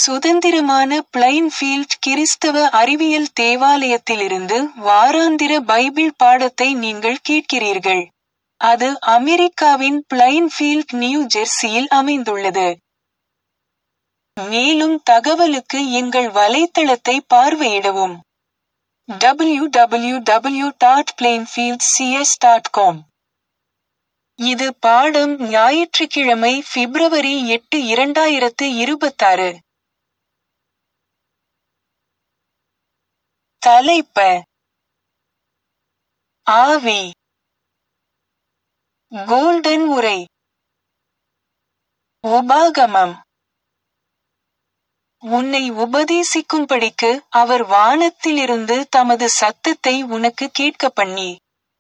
சுதந்திரமான பிளைன்ஃபீல்ட் கிறிஸ்தவ அறிவியல் தேவாலயத்திலிருந்து வாராந்திர பைபிள் பாடத்தை நீங்கள் கேட்கிறீர்கள். அது அமெரிக்காவின் பிளைன்ஃபீல்ட் நியூ ஜெர்சியில் அமைந்துள்ளது. மேலும் தகவலுக்கு எங்கள் வலைத்தளத்தை பார்வையிடவும். www.plainfieldcs.com இது பாடம் ஞாயிற்றுக்கிழமை பிப்ரவரி எட்டு இரண்டாயிரத்து இருபத்தாறு. தலைப்ப ஆவி கோல்டன் உரை உபாகமம் உன்னை உபதேசிக்கும்படிக்கு அவர் வானத்திலிருந்து தமது சத்தத்தை உனக்கு கேட்கப் பண்ணி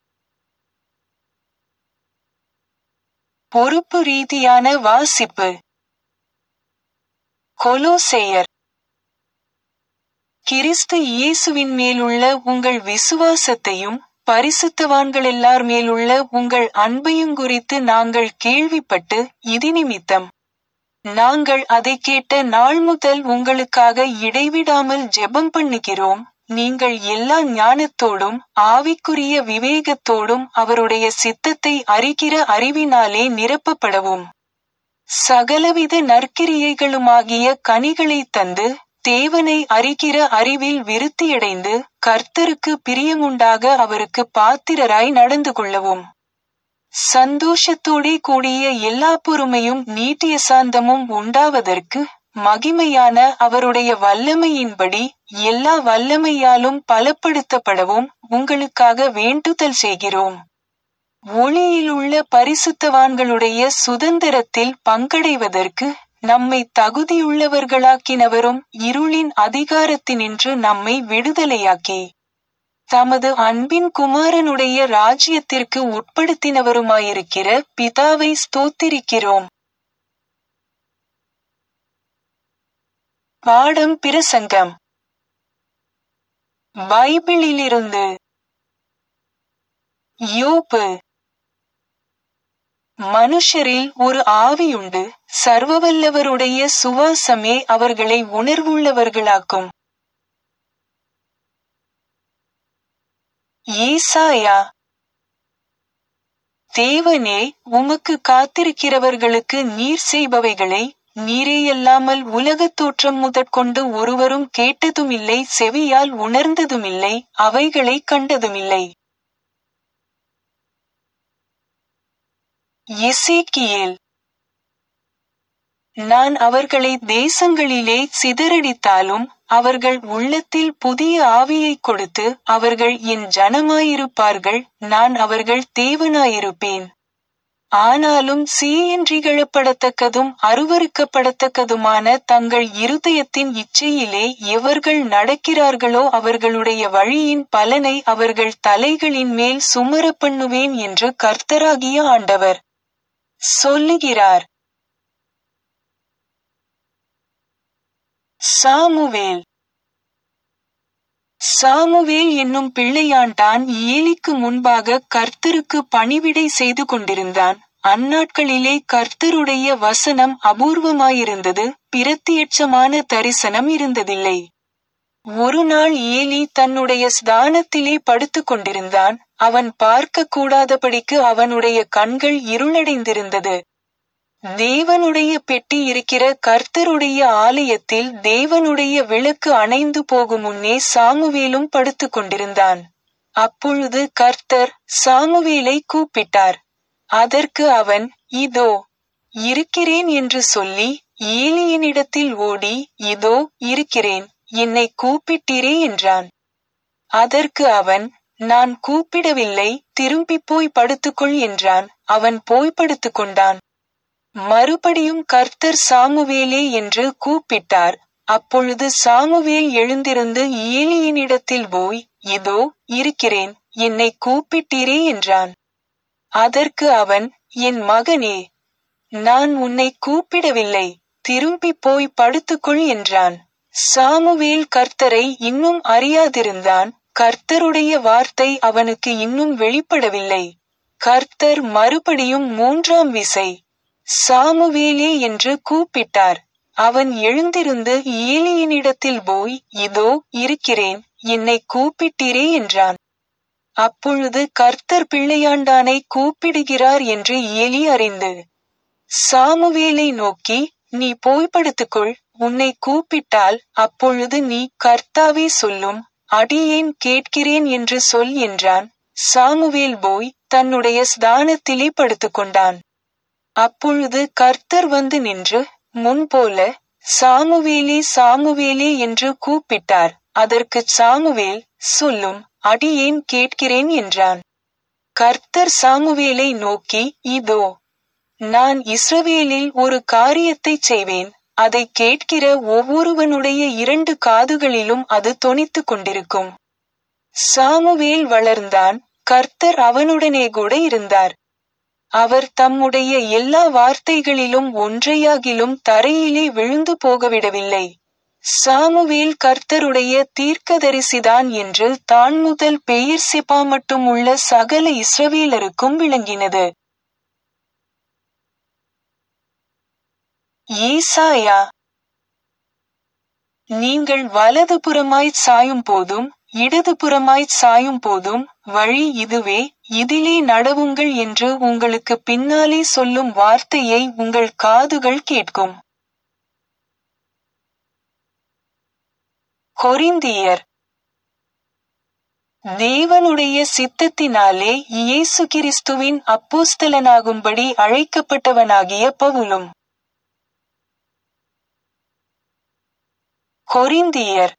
பொறுப்பு ரீதியான வாசிப்பு கொலோசேயர் கிறிஸ்து இயேசுவின் மேலுள்ள உங்கள் விசுவாசத்தையும் பரிசுத்தவான்களெல்லார் மேலுள்ள உங்கள் அன்பையும் குறித்து நாங்கள் கேள்விப்பட்டு இதினிமித்தம் நாங்கள் அதை கேட்ட நாள் முதல் உங்களுக்காக இடைவிடாமல் ஜெபம் பண்ணுகிறோம் நீங்கள் எல்லா ஞானத்தோடும் ஆவிக்குரிய விவேகத்தோடும் அவருடைய சித்தத்தை அறிகிற அறிவினாலே நிரப்பப்படவும் சகலவித நற்கிரியைகளுமாகிய கனிகளை தந்து தேவனை அறிகிற அறிவில் விருத்தியடைந்து கர்த்தருக்கு பிரியமுண்டாக அவருக்கு பாத்திரராய் நடந்து கொள்ளவும் சந்தோஷத்தோடே கூடிய எல்லா பொறுமையும் நீட்டிய சாந்தமும் உண்டாவதற்கு மகிமையான அவருடைய வல்லமையின்படி எல்லா வல்லமையாலும் பலப்படுத்தப்படவும் உங்களுக்காக வேண்டுதல் செய்கிறோம் ஒளியிலுள்ள பரிசுத்தவான்களுடைய சுதந்திரத்தில் பங்கடைவதற்கு நம்மை தகுதியுள்ளவர்களாக்கினவரும் இருளின் அதிகாரத்தினின்று நம்மை விடுதலையாக்கி தமது அன்பின் குமாரனுடைய ராஜ்யத்திற்கு உட்படுத்தினவருமாயிருக்கிற பிதாவை ஸ்தோத்திரிக்கிறோம் பாடம் பிரசங்கம் பைபிளிலிருந்து யோப்பு மனுஷரில் ஒரு ஆவியுண்டு சர்வவல்லவருடைய சுவாசமே அவர்களை உணர்வுள்ளவர்களாக்கும் ஏசாயா தேவனே உமக்கு காத்திருக்கிறவர்களுக்கு நீர் செய்பவைகளை நீரேயல்லாமல் உலகத் தோற்றம் முதற்கொண்டு ஒருவரும் கேட்டதுமில்லை செவியால் உணர்ந்ததுமில்லை அவைகளை கண்டதுமில்லை எசேக்கியேல் நான் அவர்களை தேசங்களிலே சிதறடித்தாலும் அவர்கள் உள்ளத்தில் புதிய ஆவியை கொடுத்து அவர்கள் என் ஜனமாயிருப்பார்கள் நான் அவர்கள் தேவனாயிருப்பேன் ஆனாலும் சீயின்றிகழப்படத்தக்கதும் அருவருக்கப்படத்தக்கதுமான தங்கள் இருதயத்தின் இச்சையிலே எவர்கள் நடக்கிறார்களோ அவர்களுடைய வழியின் பலனை அவர்கள் தலைகளின் மேல் சுமர பண்ணுவேன் என்று கர்த்தராகிய ஆண்டவர் சொல்லுகிறார் சாமுவேல் சாமுவேல் என்னும் பிள்ளையாண்டான் ஏலிக்கு முன்பாக கர்த்தருக்கு பணிவிடை செய்து கொண்டிருந்தான் அந்நாட்களிலே கர்த்தருடைய வசனம் அபூர்வமாயிருந்தது பிரத்தியட்சமான தரிசனம் இருந்ததில்லை ஒரு நாள் ஏலி தன்னுடைய ஸ்தானத்திலே படுத்துக் கொண்டிருந்தான் அவன் பார்க்க கூடாதபடிக்கு அவனுடைய கண்கள் இருளடைந்திருந்தது தேவனுடைய பெட்டி இருக்கிற கர்த்தருடைய ஆலயத்தில் தேவனுடைய விளக்கு அணைந்து போகும் முன்னே சாமுவேலும் படுத்துக் கொண்டிருந்தான் அப்பொழுது கர்த்தர் சாமுவேலை கூப்பிட்டார் அதற்கு அவன் இதோ இருக்கிறேன் என்று சொல்லி ஏலியனிடத்தில் ஓடி இதோ இருக்கிறேன் என்னை கூப்பிட்டீரே என்றான் அதற்கு அவன் நான் கூப்பிடவில்லை திரும்பிப் போய் படுத்துக்கொள் என்றான் அவன் போய் படுத்துக்கொண்டான் மறுபடியும் கர்த்தர் சாமுவேலே என்று கூப்பிட்டார் அப்பொழுது சாமுவேல் எழுந்திருந்து ஏலியினிடத்தில் போய் இதோ இருக்கிறேன் என்னை கூப்பிட்டீரே என்றான் அதற்கு அவன் என் மகனே நான் உன்னை கூப்பிடவில்லை திரும்பி போய் படுத்துக்கொள் என்றான் சாமுவேல் கர்த்தரை இன்னும் அறியாதிருந்தான் கர்த்தருடைய வார்த்தை அவனுக்கு இன்னும் வெளிப்படவில்லை கர்த்தர் மறுபடியும் மூன்றாம் விசை சாமுவேலே என்று கூப்பிட்டார் அவன் எழுந்திருந்து ஏலியினிடத்தில் போய் இதோ இருக்கிறேன் என்னை கூப்பிட்டீரே என்றான் அப்பொழுது கர்த்தர் பிள்ளையாண்டானை கூப்பிடுகிறார் என்று ஏலி அறிந்து சாமுவேலை நோக்கி நீ போய் படுத்துக்கொள் உன்னை கூப்பிட்டால் அப்பொழுது நீ கர்த்தாவே சொல்லும் அடியேன் கேட்கிறேன் என்று சொல் என்றான் சாமுவேல் போய் தன்னுடைய ஸ்தானத்திலே படுத்துக்கொண்டான் அப்பொழுது கர்த்தர் வந்து நின்று முன்போல சாமுவேலே சாமுவேலே என்று கூப்பிட்டார் அதற்கு சாமுவேல் சொல்லும் அடியேன் கேட்கிறேன் என்றான் கர்த்தர் சாமுவேலை நோக்கி இதோ நான் இஸ்ரவேலில் ஒரு காரியத்தை செய்வேன் அதை கேட்கிற ஒவ்வொருவனுடைய இரண்டு காதுகளிலும் அது தொனித்துக் கொண்டிருக்கும் சாமுவேல் வளர்ந்தான் கர்த்தர் அவனுடனே கூட இருந்தார் அவர் தம்முடைய எல்லா வார்த்தைகளிலும் ஒன்றையாகிலும் தரையிலே விழுந்து போகவிடவில்லை சாமுவேல் கர்த்தருடைய தீர்க்கதரிசிதான் என்று தான் முதல் பெயர் செப்பா மட்டும் உள்ள சகல இஸ்ரவேலருக்கும் விளங்கினது ஏசாயா நீங்கள் வலதுபுறமாய்ச் சாயும் போதும் இடதுபுறமாய்ச் சாயும் போதும் வழி இதுவே இதிலே நடவுங்கள் என்று உங்களுக்கு பின்னாலே சொல்லும் வார்த்தையை உங்கள் காதுகள் கேட்கும் கொரிந்தியர் தேவனுடைய சித்தத்தினாலே இயேசு கிறிஸ்துவின் அப்போஸ்தலனாகும்படி அழைக்கப்பட்டவனாகிய பவுலும் கொரிந்தியர்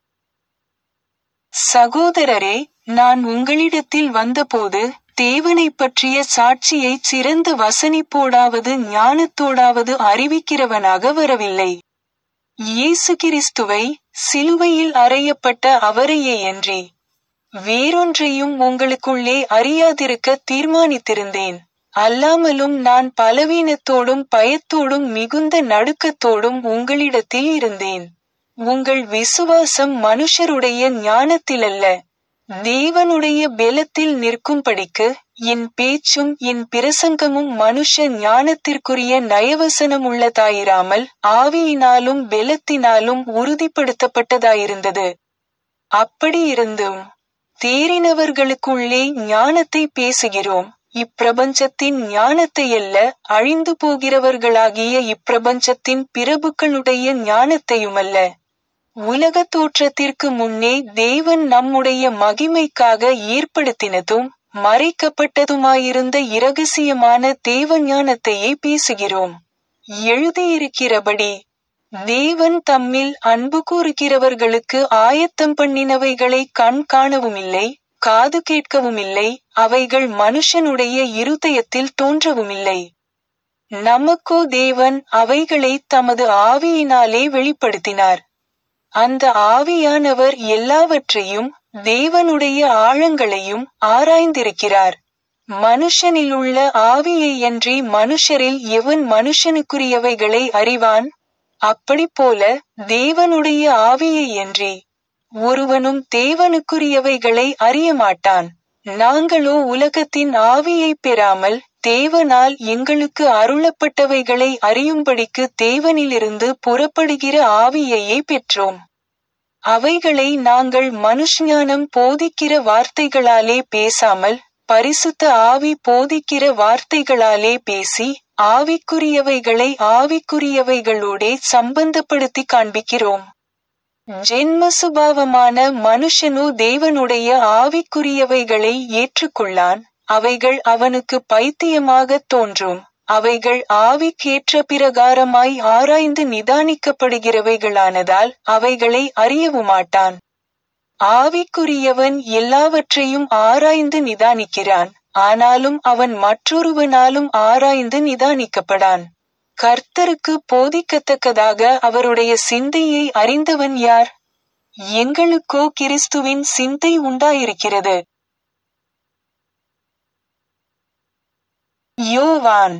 சகோதரரே நான் உங்களிடத்தில் வந்தபோது தேவனைப் பற்றிய சாட்சியை சிறந்த வசனிப்போடாவது ஞானத்தோடாவது அறிவிக்கிறவனாக வரவில்லை இயேசு கிறிஸ்துவை சிலுவையில் அறையப்பட்ட அவரையே அன்றி வேறொன்றையும் உங்களுக்குள்ளே அறியாதிருக்க தீர்மானித்திருந்தேன் அல்லாமலும் நான் பலவீனத்தோடும் பயத்தோடும் மிகுந்த நடுக்கத்தோடும் உங்களிடத்தில் இருந்தேன் உங்கள் விசுவாசம் மனுஷருடைய ஞானத்திலல்ல தேவனுடைய பெலத்தில் நிற்கும்படிக்கு என் பேச்சும் என் பிரசங்கமும் மனுஷ ஞானத்திற்குரிய நயவசனம் உள்ளதாயிராமல் ஆவியினாலும் பெலத்தினாலும் உறுதிப்படுத்தப்பட்டதாயிருந்தது அப்படி இருந்தும் தேறினவர்களுக்குள்ளே ஞானத்தை பேசுகிறோம் இப்பிரபஞ்சத்தின் ஞானத்தையல்ல அழிந்து போகிறவர்களாகிய இப்பிரபஞ்சத்தின் பிரபுக்களுடைய ஞானத்தையுமல்ல உலக தோற்றத்திற்கு முன்னே தேவன் நம்முடைய மகிமைக்காக ஏற்படுத்தினதும் மறைக்கப்பட்டதுமாயிருந்த இரகசியமான தேவ ஞானத்தையே பேசுகிறோம் எழுதியிருக்கிறபடி தேவன் தம்மில் அன்பு கூறுகிறவர்களுக்கு ஆயத்தம் பண்ணினவைகளை கண் காணவும் இல்லை காது கேட்கவும் இல்லை அவைகள் மனுஷனுடைய இருதயத்தில் தோன்றவுமில்லை நமக்கோ தேவன் அவைகளை தமது ஆவியினாலே வெளிப்படுத்தினார் அந்த ஆவியானவர் எல்லாவற்றையும் தேவனுடைய ஆழங்களையும் ஆராய்ந்திருக்கிறார் மனுஷனிலுள்ள ஆவியையன்றி மனுஷரில் எவன் மனுஷனுக்குரியவைகளை அறிவான் அப்படிப்போல தேவனுடைய ஆவியையன்றி ஒருவனும் தேவனுக்குரியவைகளை அறிய மாட்டான் நாங்களோ உலகத்தின் ஆவியை பெறாமல் தேவனால் எங்களுக்கு அருளப்பட்டவைகளை அறியும்படிக்கு தேவனிலிருந்து புறப்படுகிற ஆவியையே பெற்றோம் அவைகளை நாங்கள் மனுஷ்ஞானம் போதிக்கிற வார்த்தைகளாலே பேசாமல் பரிசுத்த ஆவி போதிக்கிற வார்த்தைகளாலே பேசி ஆவிக்குரியவைகளை ஆவிக்குரியவைகளோடே சம்பந்தப்படுத்தி காண்பிக்கிறோம் ஜென்ம சுபாவமான மனுஷனோ தேவனுடைய ஆவிக்குரியவைகளை ஏற்றுக்கொள்ளான் அவைகள் அவனுக்கு பைத்தியமாக தோன்றும் அவைகள் ஆவிக்கேற்ற பிரகாரமாய் ஆராய்ந்து நிதானிக்கப்படுகிறவைகளானதால் அவைகளை அறியவுமாட்டான் ஆவிக்குரியவன் எல்லாவற்றையும் ஆராய்ந்து நிதானிக்கிறான் ஆனாலும் அவன் மற்றொருவனாலும் ஆராய்ந்து நிதானிக்கப்படான் கர்த்தருக்கு போதிக்கத்தக்கதாக அவருடைய சிந்தையை அறிந்தவன் யார் எங்களுக்கோ கிறிஸ்துவின் சிந்தை உண்டாயிருக்கிறது யோவான்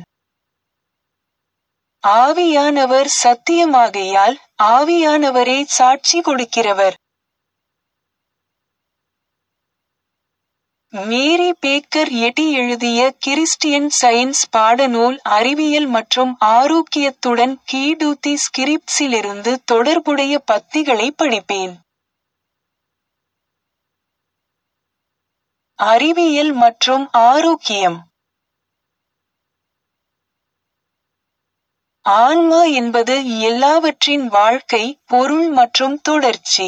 ஆவியானவர் சத்தியமாகையால் ஆவியானவரே சாட்சி கொடுக்கிறவர் மேரி பேக்கர் எட்டி எழுதிய கிறிஸ்டியன் சயின்ஸ் பாடநூல் அறிவியல் மற்றும் ஆரோக்கியத்துடன் கீடூத்தி ஸ்கிரிப்ட்ஸிலிருந்து தொடர்புடைய பத்திகளை படிப்பேன் அறிவியல் மற்றும் ஆரோக்கியம் ஆன்மா என்பது எல்லாவற்றின் வாழ்க்கை பொருள் மற்றும் தொடர்ச்சி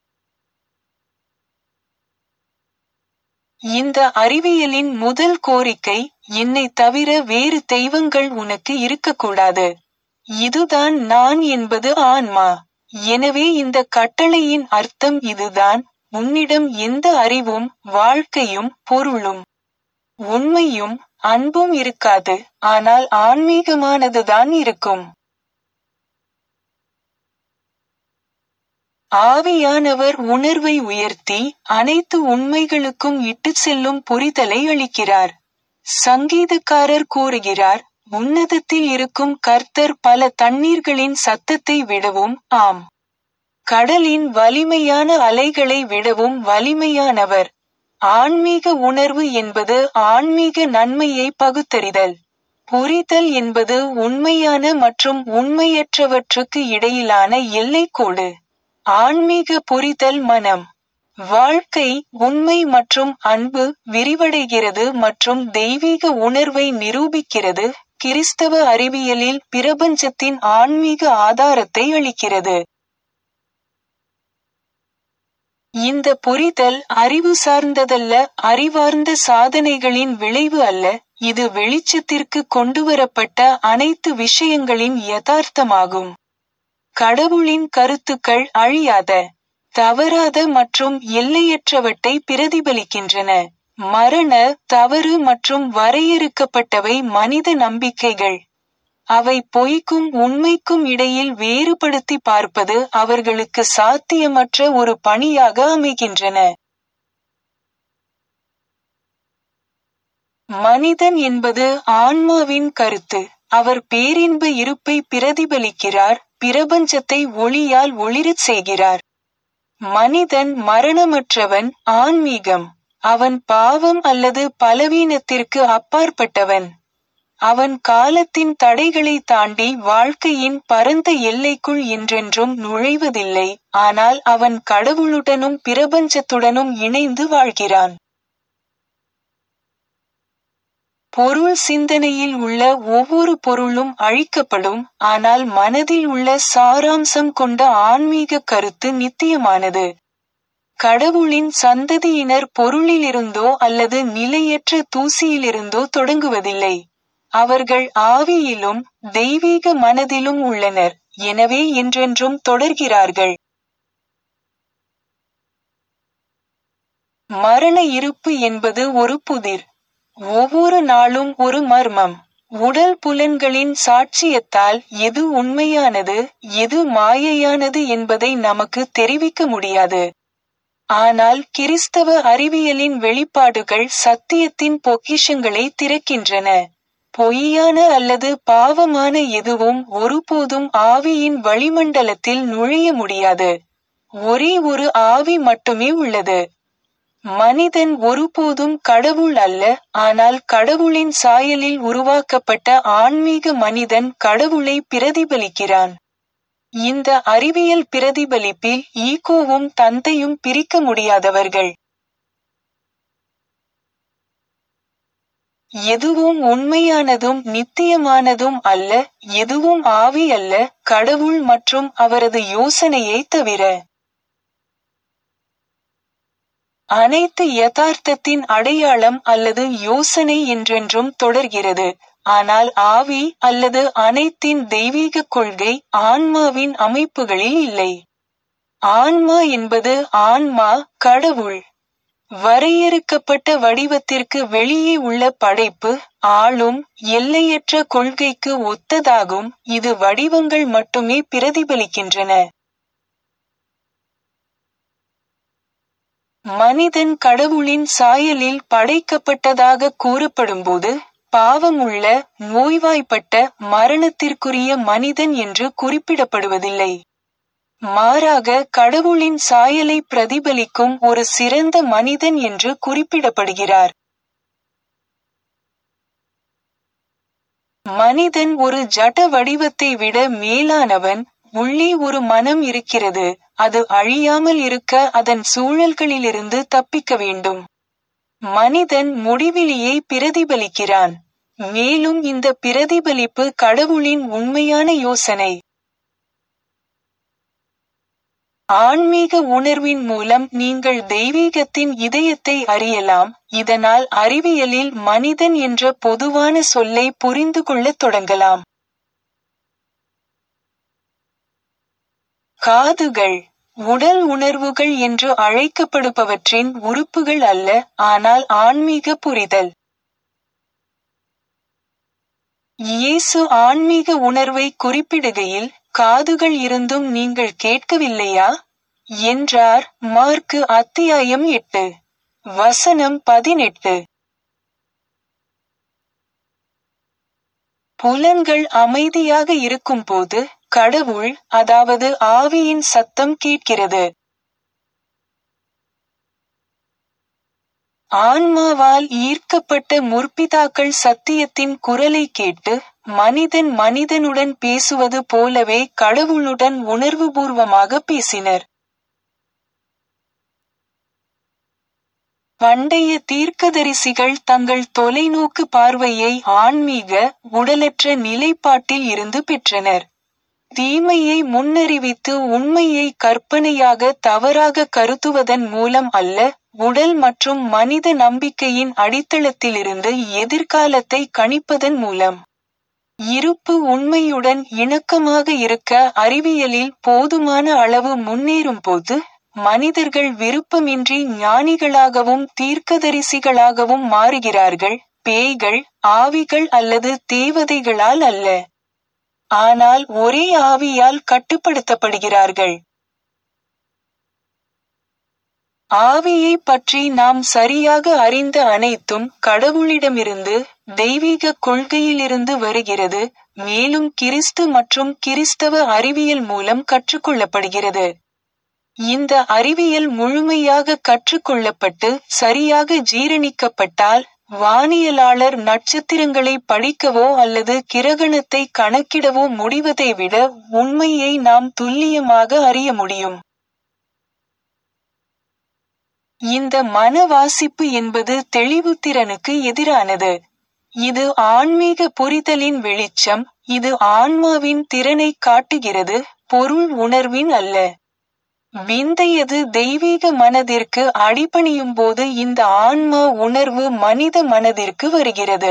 இந்த அறிவியலின் முதல் கோரிக்கை என்னை தவிர வேறு தெய்வங்கள் உனக்கு இருக்கக்கூடாது இதுதான் நான் என்பது ஆன்மா எனவே இந்த கட்டளையின் அர்த்தம் இதுதான் உன்னிடம் எந்த அறிவும் வாழ்க்கையும் பொருளும் உண்மையும் அன்பும் இருக்காது ஆனால் ஆன்மீகமானதுதான் இருக்கும் ஆவியானவர் உணர்வை உயர்த்தி அனைத்து உண்மைகளுக்கும் இட்டுச் செல்லும் புரிதலை அளிக்கிறார் சங்கீதக்காரர் கூறுகிறார் உன்னதத்தில் இருக்கும் கர்த்தர் பல தண்ணீர்களின் சத்தத்தை விடவும் ஆம் கடலின் வலிமையான அலைகளை விடவும் வலிமையானவர் ஆன்மீக உணர்வு என்பது ஆன்மீக நன்மையை பகுத்தறிதல் புரிதல் என்பது உண்மையான மற்றும் உண்மையற்றவற்றுக்கு இடையிலான எல்லைக்கோடு ஆன்மீக புரிதல் மனம் வாழ்க்கை உண்மை மற்றும் அன்பு விரிவடைகிறது மற்றும் தெய்வீக உணர்வை நிரூபிக்கிறது கிறிஸ்தவ அறிவியலில் பிரபஞ்சத்தின் ஆன்மீக ஆதாரத்தை அளிக்கிறது இந்த புரிதல் அறிவு சார்ந்ததல்ல அறிவார்ந்த சாதனைகளின் விளைவு அல்ல இது வெளிச்சத்திற்கு கொண்டுவரப்பட்ட அனைத்து விஷயங்களின் யதார்த்தமாகும் கடவுளின் கருத்துக்கள் அழியாத தவறாத மற்றும் எல்லையற்றவற்றை பிரதிபலிக்கின்றன மரண தவறு மற்றும் வரையறுக்கப்பட்டவை மனித நம்பிக்கைகள் அவை பொய்க்கும் உண்மைக்கும் இடையில் வேறுபடுத்தி பார்ப்பது அவர்களுக்கு சாத்தியமற்ற ஒரு பணியாக அமைகின்றன மனிதன் என்பது ஆன்மாவின் கருத்து அவர் பேரின்ப இருப்பை பிரதிபலிக்கிறார் பிரபஞ்சத்தை ஒளியால் ஒளிரச் செய்கிறார் மனிதன் மரணமற்றவன் ஆன்மீகம் அவன் பாவம் அல்லது பலவீனத்திற்கு அப்பாற்பட்டவன் அவன் காலத்தின் தடைகளை தாண்டி வாழ்க்கையின் பரந்த எல்லைக்குள் என்றென்றும் நுழைவதில்லை ஆனால் அவன் கடவுளுடனும் பிரபஞ்சத்துடனும் இணைந்து வாழ்கிறான் பொருள் சிந்தனையில் உள்ள ஒவ்வொரு பொருளும் அழிக்கப்படும் ஆனால் மனதில் உள்ள சாராம்சம் கொண்ட ஆன்மீக கருத்து நித்தியமானது கடவுளின் சந்ததியினர் பொருளிலிருந்தோ அல்லது நிலையற்ற தூசியிலிருந்தோ தொடங்குவதில்லை அவர்கள் ஆவியிலும் தெய்வீக மனதிலும் உள்ளனர் எனவே என்றென்றும் தொடர்கிறார்கள் மரண இருப்பு என்பது ஒரு புதிர் ஒவ்வொரு நாளும் ஒரு மர்மம் உடல் புலன்களின் சாட்சியத்தால் எது உண்மையானது எது மாயையானது என்பதை நமக்கு தெரிவிக்க முடியாது ஆனால் கிறிஸ்தவ அறிவியலின் வெளிப்பாடுகள் சத்தியத்தின் பொக்கிஷங்களை திறக்கின்றன பொய்யான அல்லது பாவமான எதுவும் ஒருபோதும் ஆவியின் வளிமண்டலத்தில் நுழைய முடியாது ஒரே ஒரு ஆவி மட்டுமே உள்ளது மனிதன் ஒருபோதும் கடவுள் அல்ல ஆனால் கடவுளின் சாயலில் உருவாக்கப்பட்ட ஆன்மீக மனிதன் கடவுளை பிரதிபலிக்கிறான் இந்த அறிவியல் பிரதிபலிப்பில் ஈகோவும் தந்தையும் பிரிக்க முடியாதவர்கள் எதுவும் உண்மையானதும் நித்தியமானதும் அல்ல எதுவும் ஆவி அல்ல கடவுள் மற்றும் அவரது யோசனையை தவிர அனைத்து யதார்த்தத்தின் அடையாளம் அல்லது யோசனை என்றென்றும் தொடர்கிறது ஆனால் ஆவி அல்லது அனைத்தின் தெய்வீக கொள்கை ஆன்மாவின் அமைப்புகளில் இல்லை ஆன்மா என்பது ஆன்மா கடவுள் வரையறுக்கப்பட்ட வடிவத்திற்கு வெளியே உள்ள படைப்பு ஆளும் எல்லையற்ற கொள்கைக்கு ஒத்ததாகும் இது வடிவங்கள் மட்டுமே பிரதிபலிக்கின்றன மனிதன் கடவுளின் சாயலில் படைக்கப்பட்டதாக கூறப்படும்போது பாவமுள்ள நோய்வாய்ப்பட்ட மரணத்திற்குரிய மனிதன் என்று குறிப்பிடப்படுவதில்லை மாறாக கடவுளின் சாயலை பிரதிபலிக்கும் ஒரு சிறந்த மனிதன் என்று குறிப்பிடப்படுகிறார் மனிதன் ஒரு ஜட வடிவத்தை விட மேலானவன் உள்ளே ஒரு மனம் இருக்கிறது அது அழியாமல் இருக்க அதன் சூழல்களிலிருந்து தப்பிக்க வேண்டும் மனிதன் முடிவிலியை பிரதிபலிக்கிறான் மேலும் இந்த பிரதிபலிப்பு கடவுளின் உண்மையான யோசனை ஆன்மீக உணர்வின் மூலம் நீங்கள் தெய்வீகத்தின் இதயத்தை அறியலாம் இதனால் அறிவியலில் மனிதன் என்ற பொதுவான சொல்லை புரிந்து கொள்ளத் தொடங்கலாம் காதுகள் உடல் உணர்வுகள் என்று அழைக்கப்படுபவற்றின் உறுப்புகள் அல்ல ஆனால் ஆன்மீக புரிதல் இயேசு ஆன்மீக உணர்வை குறிப்பிடுகையில் காதுகள் இருந்தும் நீங்கள் கேட்கவில்லையா என்றார் மார்க்கு அத்தியாயம் எட்டு வசனம் பதினெட்டு புலன்கள் அமைதியாக இருக்கும்போது கடவுள் அதாவது ஆவியின் சத்தம் கேட்கிறது ஆன்மாவால் ஈர்க்கப்பட்ட முற்பிதாக்கள் சத்தியத்தின் குரலை கேட்டு மனிதன் மனிதனுடன் பேசுவது போலவே கடவுளுடன் உணர்வுபூர்வமாக பேசினர் பண்டைய தீர்க்கதரிசிகள் தங்கள் தொலைநோக்கு பார்வையை ஆன்மீக உடலற்ற நிலைப்பாட்டில் இருந்து பெற்றனர் தீமையை முன்னறிவித்து உண்மையை கற்பனையாக தவறாக கருத்துவதன் மூலம் அல்ல உடல் மற்றும் மனித நம்பிக்கையின் அடித்தளத்திலிருந்து எதிர்காலத்தை கணிப்பதன் மூலம் இருப்பு உண்மையுடன் இணக்கமாக இருக்க அறிவியலில் போதுமான அளவு முன்னேறும் போது மனிதர்கள் விருப்பமின்றி ஞானிகளாகவும் தீர்க்கதரிசிகளாகவும் மாறுகிறார்கள் பேய்கள் ஆவிகள் அல்லது தேவதைகளால் அல்ல ஆனால் ஒரே ஆவியால் கட்டுப்படுத்தப்படுகிறார்கள் ஆவியை பற்றி நாம் சரியாக அறிந்த அனைத்தும் கடவுளிடமிருந்து தெய்வீக கொள்கையிலிருந்து வருகிறது மேலும் கிறிஸ்து மற்றும் கிறிஸ்தவ அறிவியல் மூலம் கற்றுக்கொள்ளப்படுகிறது இந்த அறிவியல் முழுமையாக கற்றுக்கொள்ளப்பட்டு சரியாக ஜீரணிக்கப்பட்டால் வானியலாளர் நட்சத்திரங்களை படிக்கவோ அல்லது கிரகணத்தை கணக்கிடவோ முடிவதை விட உண்மையை நாம் துல்லியமாக அறிய முடியும் இந்த மன வாசிப்பு என்பது தெளிவுத்திறனுக்கு எதிரானது இது ஆன்மீக புரிதலின் வெளிச்சம் இது ஆன்மாவின் திறனை காட்டுகிறது பொருள் உணர்வின் அல்ல விந்தையது தெய்வீக மனதிற்கு அடிபணியும் போது இந்த ஆன்மா உணர்வு மனித மனதிற்கு வருகிறது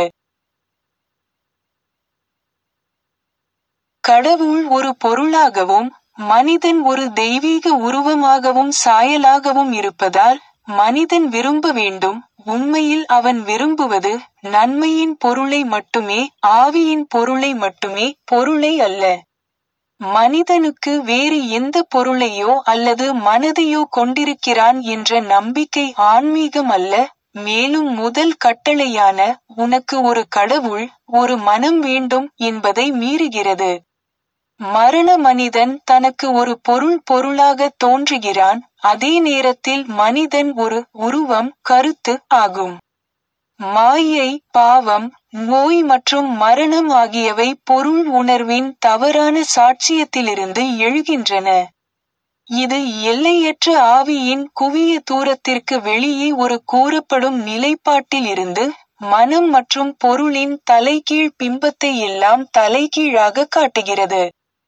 கடவுள் ஒரு பொருளாகவும் மனிதன் ஒரு தெய்வீக உருவமாகவும் சாயலாகவும் இருப்பதால் மனிதன் விரும்ப வேண்டும் உண்மையில் அவன் விரும்புவது நன்மையின் பொருளை மட்டுமே ஆவியின் பொருளை மட்டுமே பொருளை அல்ல மனிதனுக்கு வேறு எந்த பொருளையோ அல்லது மனதையோ கொண்டிருக்கிறான் என்ற நம்பிக்கை ஆன்மீகம் அல்ல மேலும் முதல் கட்டளையான உனக்கு ஒரு கடவுள் ஒரு மனம் வேண்டும் என்பதை மீறுகிறது மரண மனிதன் தனக்கு ஒரு பொருள் பொருளாக தோன்றுகிறான் அதே நேரத்தில் மனிதன் ஒரு உருவம் கருத்து ஆகும் மாயை பாவம் நோய் மற்றும் மரணம் ஆகியவை பொருள் உணர்வின் தவறான சாட்சியத்திலிருந்து எழுகின்றன இது எல்லையற்ற ஆவியின் குவிய தூரத்திற்கு வெளியே ஒரு கூறப்படும் நிலைப்பாட்டில் இருந்து மனம் மற்றும் பொருளின் தலைகீழ் பிம்பத்தை எல்லாம் தலைகீழாக காட்டுகிறது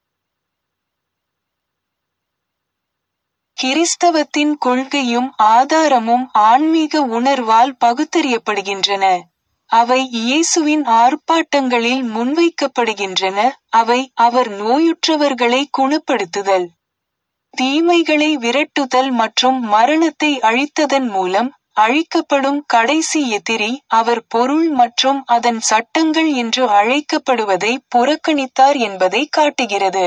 கிறிஸ்தவத்தின் கொள்கையும் ஆதாரமும் ஆன்மீக உணர்வால் பகுத்தறியப்படுகின்றன அவை இயேசுவின் ஆர்ப்பாட்டங்களில் முன்வைக்கப்படுகின்றன அவை அவர் நோயுற்றவர்களை குணப்படுத்துதல் தீமைகளை விரட்டுதல் மற்றும் மரணத்தை அழித்ததன் மூலம் அழிக்கப்படும் கடைசி எதிரி அவர் பொருள் மற்றும் அதன் சட்டங்கள் என்று அழைக்கப்படுவதை புறக்கணித்தார் என்பதை காட்டுகிறது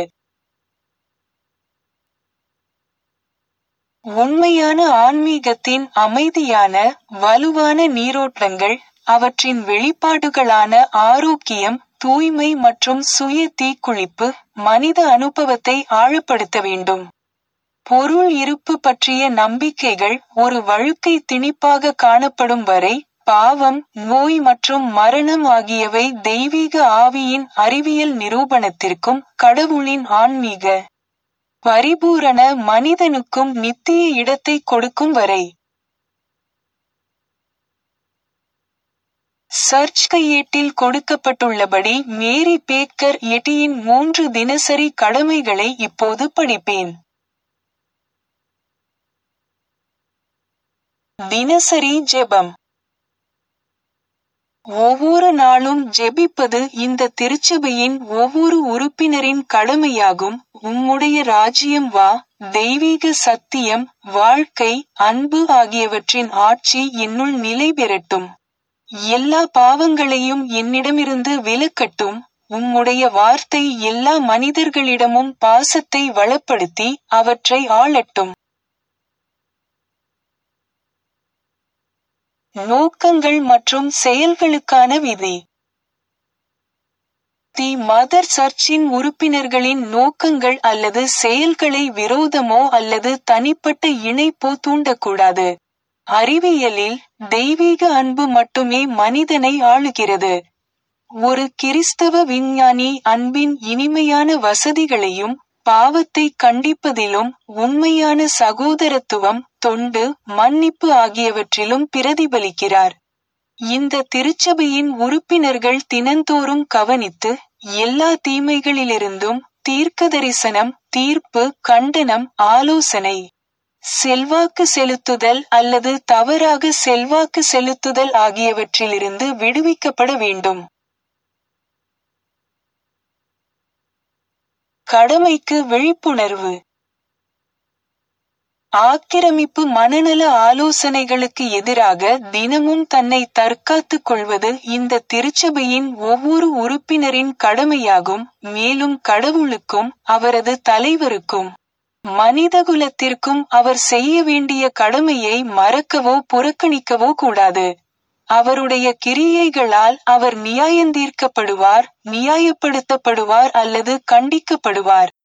உண்மையான ஆன்மீகத்தின் அமைதியான வலுவான நீரோட்டங்கள் அவற்றின் வெளிப்பாடுகளான ஆரோக்கியம் தூய்மை மற்றும் சுய தீக்குளிப்பு மனித அனுபவத்தை ஆழப்படுத்த வேண்டும் பொருள் இருப்பு பற்றிய நம்பிக்கைகள் ஒரு வழுக்கை திணிப்பாக காணப்படும் வரை பாவம் நோய் மற்றும் மரணம் ஆகியவை தெய்வீக ஆவியின் அறிவியல் நிரூபணத்திற்கும் கடவுளின் ஆன்மீக பரிபூரண மனிதனுக்கும் நித்திய இடத்தை கொடுக்கும் வரை சர்ச் கையேட்டில் கொடுக்கப்பட்டுள்ளபடி மேரி பேக்கர் எட்டியின் மூன்று தினசரி கடமைகளை இப்போது படிப்பேன் தினசரி ஜெபம் ஒவ்வொரு நாளும் ஜெபிப்பது இந்த திருச்சபையின் ஒவ்வொரு உறுப்பினரின் கடமையாகும் உம்முடைய ராஜ்யம் வா தெய்வீக சத்தியம் வாழ்க்கை அன்பு ஆகியவற்றின் ஆட்சி என்னுள் நிலை பெறட்டும் எல்லா பாவங்களையும் என்னிடமிருந்து விலக்கட்டும் உம்முடைய வார்த்தை எல்லா மனிதர்களிடமும் பாசத்தை வளப்படுத்தி அவற்றை ஆளட்டும் நோக்கங்கள் மற்றும் செயல்களுக்கான விதி தி மதர் சர்ச்சின் உறுப்பினர்களின் நோக்கங்கள் அல்லது செயல்களை விரோதமோ அல்லது தனிப்பட்ட இணைப்போ தூண்டக்கூடாது அறிவியலில் தெய்வீக அன்பு மட்டுமே மனிதனை ஆளுகிறது ஒரு கிறிஸ்தவ விஞ்ஞானி அன்பின் இனிமையான வசதிகளையும் பாவத்தை கண்டிப்பதிலும் உண்மையான சகோதரத்துவம் தொண்டு மன்னிப்பு ஆகியவற்றிலும் பிரதிபலிக்கிறார் இந்த திருச்சபையின் உறுப்பினர்கள் தினந்தோறும் கவனித்து எல்லா தீமைகளிலிருந்தும் தீர்க்கதரிசனம் தீர்ப்பு கண்டனம் ஆலோசனை செல்வாக்கு செலுத்துதல் அல்லது தவறாக செல்வாக்கு செலுத்துதல் ஆகியவற்றிலிருந்து விடுவிக்கப்பட வேண்டும் கடமைக்கு விழிப்புணர்வு ஆக்கிரமிப்பு மனநல ஆலோசனைகளுக்கு எதிராக தினமும் தன்னை தற்காத்துக் கொள்வது இந்த திருச்சபையின் ஒவ்வொரு உறுப்பினரின் கடமையாகும் மேலும் கடவுளுக்கும் அவரது தலைவருக்கும் மனிதகுலத்திற்கும் அவர் செய்ய வேண்டிய கடமையை மறக்கவோ புறக்கணிக்கவோ கூடாது அவருடைய கிரியைகளால் அவர் நியாயந்தீர்க்கப்படுவார் நியாயப்படுத்தப்படுவார் அல்லது கண்டிக்கப்படுவார்